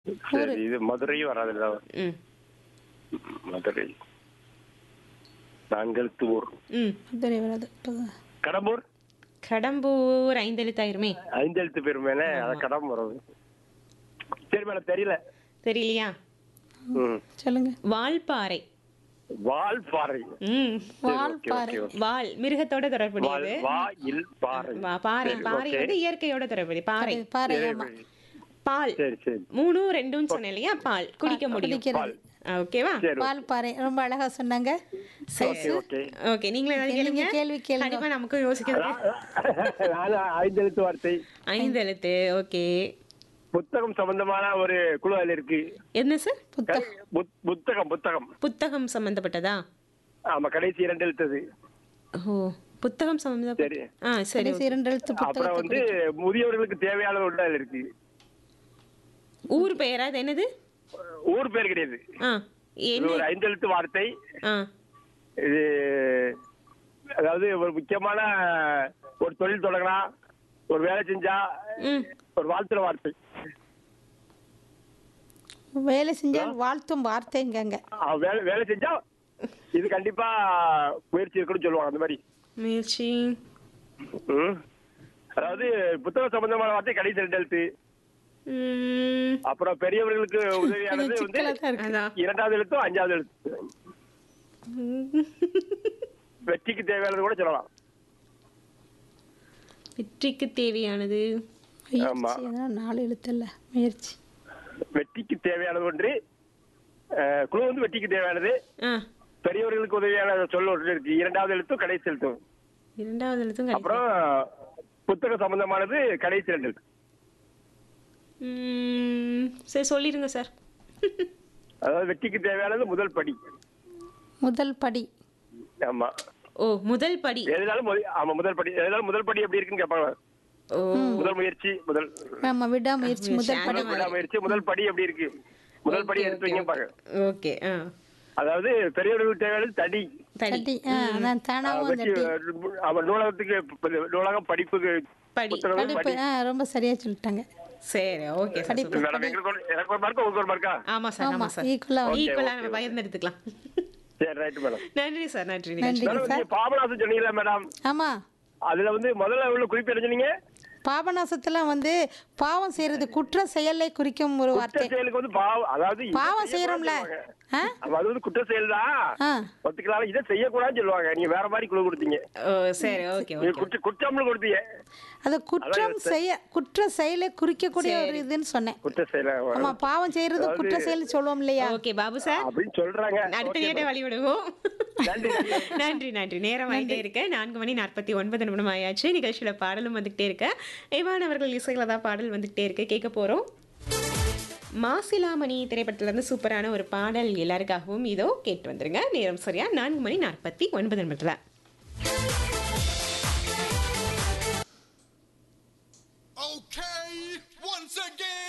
சரி இது மதுரையும் வராதுல்ல ம் மதுரை நான்கெழுத்து ஊர் ம் மதுரை வராது இப்ப- கடம்பூர் கடம்பூர் ஐந்தெழுத்தாயிருமே ஐந்தெழுத்து பேர் மேலே அது கடம்பூர் வரும் சரி மேடம் தெரியல தெரியலையா ம் சொல்லுங்க வால்பாறை வால்பாறை ம் வால்பாறை வால் மிருகத்தோட வால் தொடர்புடையது வா இல் பாறை வா- பாறை சரி, பாறை okay. வந்து இயற்கையோட தொடர்புடைய பாறை பாறை சரி, ஆமா பால் சரி சரி மூணும் ரெண்டும் சொன்னேன் இல்லையா பால் குடிக்க முடியும் குடிக்கிறது ஆ, ஓகேவா சரி வால்பாறை ரொம்ப அழகா சொன்னாங்க ஓகே ஓகே ஓகே நீங்களே ஏதாவது நீங்க கேளுங்க கேள்வி கேளுங்க. கண்டிப்பா நமக்கும் யோசிக்கிறது நான் ஐந்தெழுத்து வார்த்தை ஐந்து எழுத்து ஓகே புத்தகம் சம்பந்தமான ஒரு குழு அதுல இருக்கு என்ன சார் புத்தகம் புத்- புத்தகம் புத்தகம் புத்தகம் சம்பந்தப்பட்டதா ஆமா கடைசி இரண்டு எழுத்தது ஓ புத்தகம் சம்பந்தப்பட்ட சரி ஆ சரி கடைசி இரண்டு எழுத்து அப்புறம் புத்தகத்தை வந்து முதியவர்களுக்கு தேவையான ஒன்று அதுல இருக்கு ஊர் பெயரா அது என்னது ஊர் பேர் கிடையாது ஆ இது என்ன ஒரு ஐந்தெழுத்து வார்த்தை ஆ இது அதாவது ஒரு முக்கியமான ஒரு தொழில் தொடங்கலாம் ஒரு வேலை செஞ்சா ம் ஒரு வாழ்த்துற வார்த்தை வேலை செஞ்சால் வாழ்த்தும் வார்த்தைங்கங்க ஆ, வேலை வேலை செஞ்சா இது கண்டிப்பா முயற்சி இருக்குன்னு சொல்லுவாங்க அந்த மாதிரி முயற்சி ம். அதாவது புத்தகம் சம்பந்தமான வார்த்தை கடைசி ரெண்டு எழுத்து ம், அப்புறம் பெரியவர்களுக்கு உதவியானது வந்து சிக்கலா தான் இருக்கு அதான் இரண்டாவது எழுத்தும் அஞ்சாவது எழுத்து ம். வெற்றிக்கு தேவையானது கூட சொல்லலாம் வெற்றிக்கு தேவையானது ஆமா. முயற்சி அதான் நாலு எழுத்தல்ல முயற்சி வெற்றிக்கு தேவையானது ஒன்று அஹ், குழு வந்து வெற்றிக்கு தேவையானது ஆ பெரியவர்களுக்கு உதவியான சொல்ல ஒன்று இருக்கு இரண்டாவது எழுத்தும் கடைசி எழுத்தும் இரண்டாவது எழுத்தும் கடைசி. அப்புறம் புத்தகம் சம்பந்தமானது கடைசி ரெண்டு எழுத்து ம், சரி சொல்லிடுங்க சார் அதாவது வெற்றிக்கு தேவையானது முதல் படி முதல் படி ஆமா ஓ முதல் படி எதுனாலும் முதல்- ஆமா முதல் படி எதுனாலும் முதல் படி எப்படி இருக்குன்னு கேட்பாங்க ஓ முதல் முயற்சி முதல் ஆமா விடாமுயற்சி முதல் படி முதல் முயற்சி முதல் படி எப்படி இருக்கு முதல் படி எடுத்து வைங்க பாருங்க ஓகே ஆ அதாவது பெரியவர்களுக்கு தேவையானது தடி தடி தட்டி ஆ அதான் தானாவும் அந்த வெற்றி டி அவன் நூலகத்துக்கு ப- நூலகம் படிப்புக்கு படி புத்தகம் படிப்பு படி ஆ ரொம்ப சரியா சொல்லிட்டாங்க சரி ஓகே சார் படிப்பு. சூப்பர். மேடம் எங்களுக்கு ஒரு- எனக்கு ஒரு மார்க்கா உங்களுக்கு ஒரு மார்க்கா ஆமா சார் ஆமா ஆமா சார் ஈக்குவலா ஈக்குவலா நம்ம பகிர்ந்து எடுத்துக்கலாம் சரி ரைட் மேடம் நன்றி சார் நன்றி நன்றி நிகழ்ச்சி மேடம் நீங்க பாபநாசம் சொன்னீங்களா மேடம் ஆமா அதுல வந்து முதல்ல உள்ள குறிப்பு என்ன சொன்னீங்க பாபநாசத்துல வந்து பாவம் செய்யறது குற்ற செயலை குறிக்கும் ஒரு குற்ற வார்த்தை செயலுக்கு வந்து பாவம் அதாவது இதை பாவம் செய்யக்கூடாதுன்னு செய்யறோம்ல சொல்லுவாங்க. ஆ? அப்ப அது வந்து குற்ற செயல் தான் ஆ ஒத்துக்கலாம் இதை செய்யக்கூடாதுன்னு சொல்லுவாங்க நீங்க வேற மாதிரி குழு கொடுத்தீங்க ஓ சரி ஓகே நீங்க ஓகே குற்ற குற்றம்னு கொடுத்தீங்க அது குற்றம் செய்ய குற்ற செயலை குறிக்கக்கூடிய ஒரு இதுன்னு சொன்னேன் குற்ற செயல ஆமா பாவம் செய்யறது குற்ற செயல் சொல்லுவோம் இல்லையா ஓகே பாபு சார் அப்படின்னு சொல்றாங்க அடுத்த கேட்ட வழி விடுவோம் நன்றி, நன்றி. நன்றி நன்றி நேரம் ஆயிட்டே இருக்க நான்கு மணி நாற்பத்தி ஒன்பது நிமிடம் ஆயாச்சு நிகழ்ச்சியில பாடலும் வந்துகிட்டே இருக்க இவான் அவர்கள் இசையில தான் பாடல் வந்துகிட்டே இருக்கு கேட்க போறோம் மாசிலாமணி திரைப்படத்துல இருந்து சூப்பரான ஒரு பாடல் எல்லாருக்காகவும் இதோ கேட்டு வந்துருங்க நேரம் சரியா நான்கு மணி நாற்பத்தி ஒன்பது நிமிடத்துல